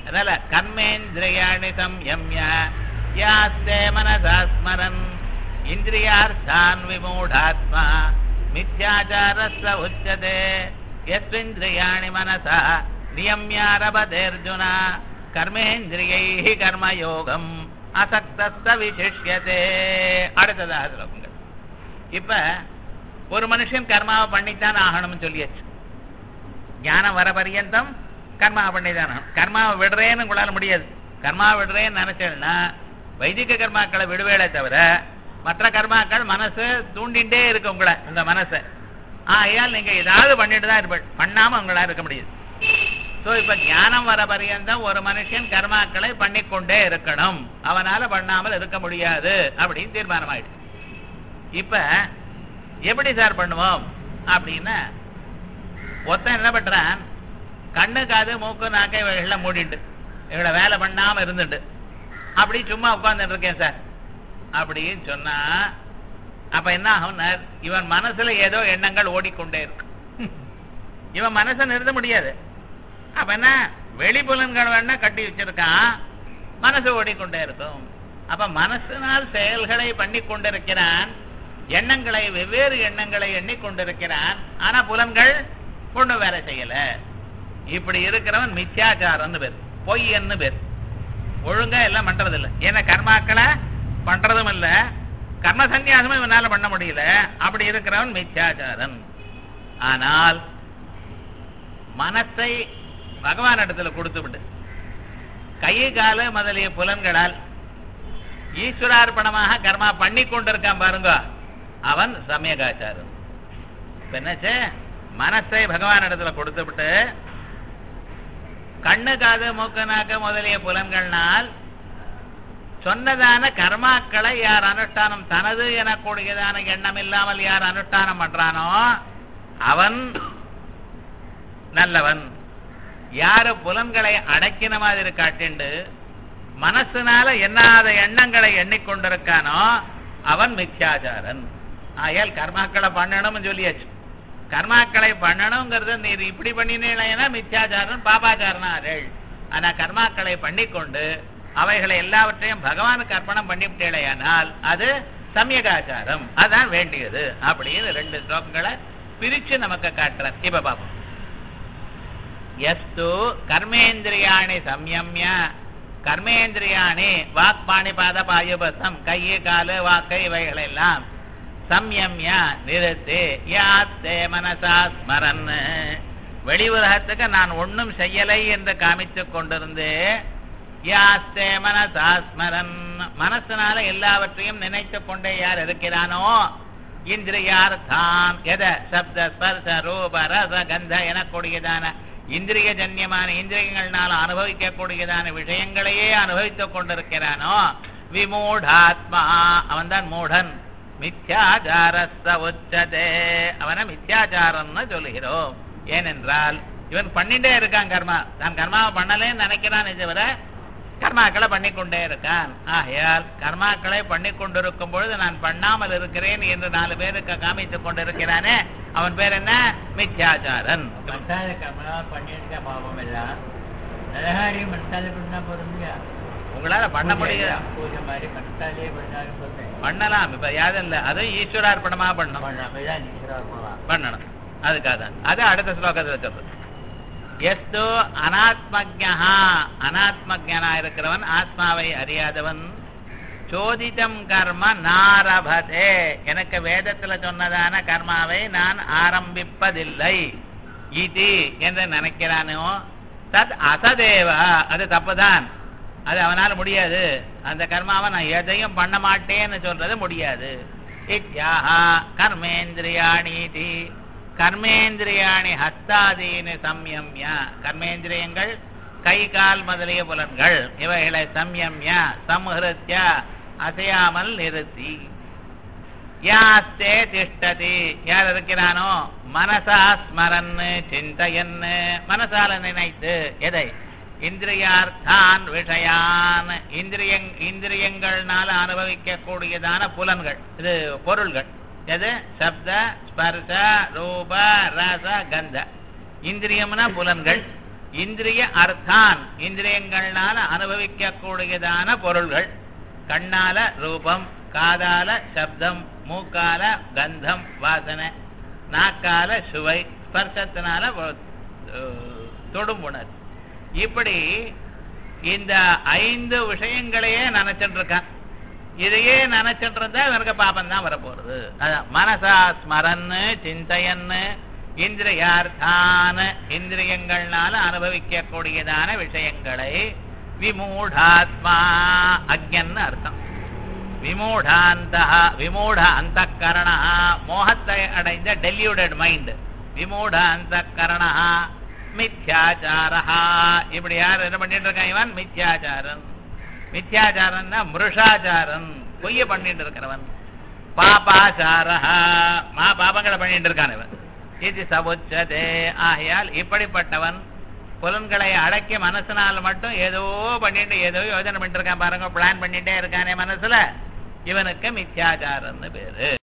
அதனால கர்மேந்திரியாணி சம்யம்ய யாஸ்தே மனசா ஸ்மரன் இந்திரியார்த்தான் விமூடாத்மா மித்யாச்சாரஸ்ய உச்சதே யஸ்விந்திரியாணி மனசா நியம்யாரபதேர்ஜுனா கர்மேந்திரியைः கர்மயோகம் அசக்தஸ்த விசிஷ்யதே அடுத்ததாக ஸ்லோகங்கள் இப்ப ஒரு மனுஷன் கர்மாவை பண்ணித்தான் ஆகணும்னு சொல்லியாச்சு ஞானம் வர பரியந்தம் கர்மாவை பண்ணிதான் ஆகணும் கர்மாவை விடுறேன்னு உங்களால முடியாது கர்மாவை விடுறேன்னு நினைச்சேன்னா வைதிக கர்மாக்களை விடுவேளே தவிர மற்ற கர்மாக்கள் மனசு தூண்டிண்டே இருக்கு உங்களை உங்க மனசை ஆகையால் நீங்க ஏதாவது பண்ணிட்டு தான் இருப்ப பண்ணாம உங்களால இருக்க முடியாது சோ இப்ப ஞானம் வர பரியந்தம் ஒரு மனுஷன் கர்மாக்களை பண்ணிக்கொண்டே இருக்கணும் அவனால பண்ணாமல் இருக்க முடியாது அப்படின்னு தீர்மானம் ஆயிடுச்சு இப்ப எப்படி சார் பண்ணுவோம் அப்படின்னா ஒருத்தன் என்ன பண்றான் கண்ணு காது மூக்கு நாக்கை இவைகள்லாம் மூடிண்டு இவளை வேலை பண்ணாம இருந்துட்டு அப்படி சும்மா உட்கார்ந்துட்டு இருக்கேன் சார் அப்படின்னு சொன்னா அப்ப என்ன ஆகும்னார் இவன் மனசுல ஏதோ எண்ணங்கள் ஓடிக்கொண்டே இருக்கு இவன் மனசை நிறுத்த முடியாது அப்ப என்ன வெளிப்புலன்கள் வேணா கட்டி வச்சிருக்கான் மனசு ஓடிக்கொண்டே இருக்கும் அப்ப மனசினால் செயல்களை பண்ணி கொண்டிருக்கிறான் எண்ணங்களை வெவ்வேறு எண்ணங்களை எண்ணிக்கொண்டிருக்கிறான் ஆனா புலன்கள் ஒண்ணு வேலை செய்யல இப்படி இருக்கிறவன் மித்யாச்சாரம்னு பேர் பொய்யன்னு பேர் ஒழுங்கா எல்லாம் பண்றது இல்ல ஏன்னா கர்மாக்களை பண்றதும் இல்ல கர்ம சந்நியாசமும் இவனால பண்ண முடியல அப்படி இருக்கிறவன் மித்யாச்சாரன் ஆனால் மனசை பகவான் இடத்துல கொடுத்து விட்டு கை கால முதலிய புலன்களால் ஈஸ்வரார்ப்பணமாக கர்மா பண்ணி கொண்டிருக்கான் பாருங்க அவன் சமயகாச்சாரன் இப்ப என்னாச்சு மனசை பகவான் இடத்துல கொடுத்து விட்டு கண்ணு காது மூக்கு நாக்கு முதலிய புலன்கள்னால் சொன்னதான கர்மாக்களை யார் அனுஷ்டானம் தனது எனக்கூடியதான எண்ணம் இல்லாமல் யார் அனுஷ்டானம் பண்றானோ அவன் நல்லவன் யாரு புலன்களை அடக்கின மாதிரி காட்டிண்டு மனசுனால எண்ணாத எண்ணங்களை எண்ணிக்கொண்டிருக்கானோ அவன் மித்யாச்சாரன் ஆயால் கர்மாக்களை பண்ணணும்னு சொல்லியாச்சு கர்மாக்களை பண்ணணுங்கிறத நீர் இப்படி பண்ணினீங்கன்னா மித்யாச்சாரன் பாபாச்சாரனா அரேள் ஆனா கர்மாக்களை பண்ணிக்கொண்டு அவைகளை எல்லாவற்றையும் பகவானுக்கு அர்ப்பணம் பண்ணிவிட்டேலையானால் அது சமயகாச்சாரம் அதான் வேண்டியது அப்படின்னு ரெண்டு ஸ்லோகங்களை பிரிச்சு நமக்கு காட்டுறார் இப்ப பாப்போம் எஸ்து கர்மேந்திரியாணி சம்யம்ய கர்மேந்திரியாணி வாக் பாணி பாத பாயுபசம் கையை காலு வாக்கு இவைகள் எல்லாம் சம்யம்ய நிறுத்தி யாத்தே மனசா ஸ்மரன் வெளி உலகத்துக்கு நான் ஒண்ணும் செய்யலை என்று காமித்துக் கொண்டிருந்து யாஸ்தே மனசா ஸ்மரன் மனசனால எல்லாவற்றையும் நினைத்துக் கொண்டே யார் இருக்கிறானோ இந்திரியார்த்தான் எத சப்த ஸ்பர்ச ரூப ரச கந்த எனக்கூடியதான இந்திரிய ஜன்யமான இந்திரியங்கள்னால அனுபவிக்கக்கூடியதான விஷயங்களையே அனுபவித்துக் கொண்டிருக்கிறானோ விமூடாத்மா அவன்தான் மூடன் மித்யாச்சாரஸ்த உச்சதே அவனை மித்யாச்சாரம்னு சொல்லுகிறோம் ஏனென்றால் இவன் பண்ணிட்டே இருக்கான் கர்மா தான் கர்மாவை பண்ணலேன்னு நினைக்கிறான் தவிர கர்மாக்களை பண்ணிக்கொண்டே இருக்கான் ஆகையால் கர்மாக்களை பண்ணி கொண்டிருக்கும் பொழுது நான் பண்ணாமல் இருக்கிறேன் என்று நாலு பேருக்கு காமித்துக் கொண்டிருக்கிறானே அவன் பேர் என்ன மித்யாச்சாரன் மனசால கமலா பண்ணியிருக்க பாவம் எல்லாம் நலகாரி மனசால பண்ணா போதும் இல்லையா உங்களால பண்ண முடியல பூஜை மாதிரி மனசாலே பண்ணாலும் சொல்றேன் பண்ணலாம் இப்ப யாரும் இல்ல அதுவும் ஈஸ்வரார்ப்பணமா பண்ணணும் பண்ணாமதான் ஈஸ்வரா பண்ணணும் அதுக்காக தான் அது அடுத்த ஸ்லோகத்தில் சொல்றது எஸ்து அனாத்மஜா அனாத்மஜனா இருக்கிறவன் ஆத்மாவை அறியாதவன் சோதிதம் கர்ம நாரபதே எனக்கு வேதத்துல சொன்னதான கர்மாவை நான் ஆரம்பிப்பதில்லை இது என்று நினைக்கிறானோ தத் அசதேவ அது தப்புதான் அது அவனால முடியாது அந்த கர்மாவை நான் எதையும் பண்ண மாட்டேன்னு சொல்றது முடியாது இத்யாஹா கர்மேந்திரியாணீதி கர்மேந்திரியாணி ஹஸ்தாதீனு சம்யம்ய கர்மேந்திரியங்கள் கை கால் முதலிய புலன்கள் இவைகளை சம்யம்ய சம்ஹிருத்ய அசையாமல் நிறுத்தி யாஸ்தே திஷ்டதி யார் இருக்கிறானோ மனசா ஸ்மரன் சிந்தையன் மனசால நினைத்து எதை இந்திரியார்த்தான் விஷயான் இந்திரியங் இந்திரியங்கள்னால அனுபவிக்க கூடியதான புலன்கள் இது பொருள்கள் எது சப்த ஸ்பர்ச ரூப ரச கந்த இந்திரியம்னா புலன்கள் இந்திரிய அர்த்தான் இந்திரியங்கள்னால அனுபவிக்க கூடியதான பொருள்கள் கண்ணால ரூபம் காதால சப்தம் மூக்கால கந்தம் வாசனை நாக்கால சுவை ஸ்பர்சத்தினால வ- அஹ், தொடும் உணர்வு இப்படி இந்த ஐந்து விஷயங்களையே நினைச்சிட்டு இருக்கான் இதையே நினைச்சிட்டு இருந்தா இவனுக்கு பாபம் தான் வரப்போறது அதான் மனசா ஸ்மரன்னு சிந்தையன்னு இந்திரியார்த்தான இந்திரியங்கள்னால அனுபவிக்க கூடியதான விஷயங்களை விமூடாத்மா அக்ஞன்னு அர்த்தம் விமூடாந்த விமூட அந்த கரண மோகத்தை அடைந்த டெல்யூடட் மைண்ட் விமூட அந்த கரண மித்யாச்சாரா இப்படி யார் என்ன பண்ணிட்டு இருக்கான் இவன் மித்யாச்சாரன் மித்யாச்சாரன்னா மிருஷாச்சாரன் பொய்ய பண்ணிட்டு இருக்கிறவன் பாபாச்சாரா மா பாபங்களை பண்ணிட்டு இருக்கான் இவன் இது சமுச்சதே ஆகையால் இப்படிப்பட்டவன் புலன்களை அடக்கி மனசுனால மட்டும் ஏதோ பண்ணிட்டு ஏதோ யோஜனை பண்ணிட்டு இருக்கான் பாருங்க பிளான் பண்ணிட்டே இருக்கானே மனசுல இவனுக்கு மித்யாச்சாரன்னு பேரு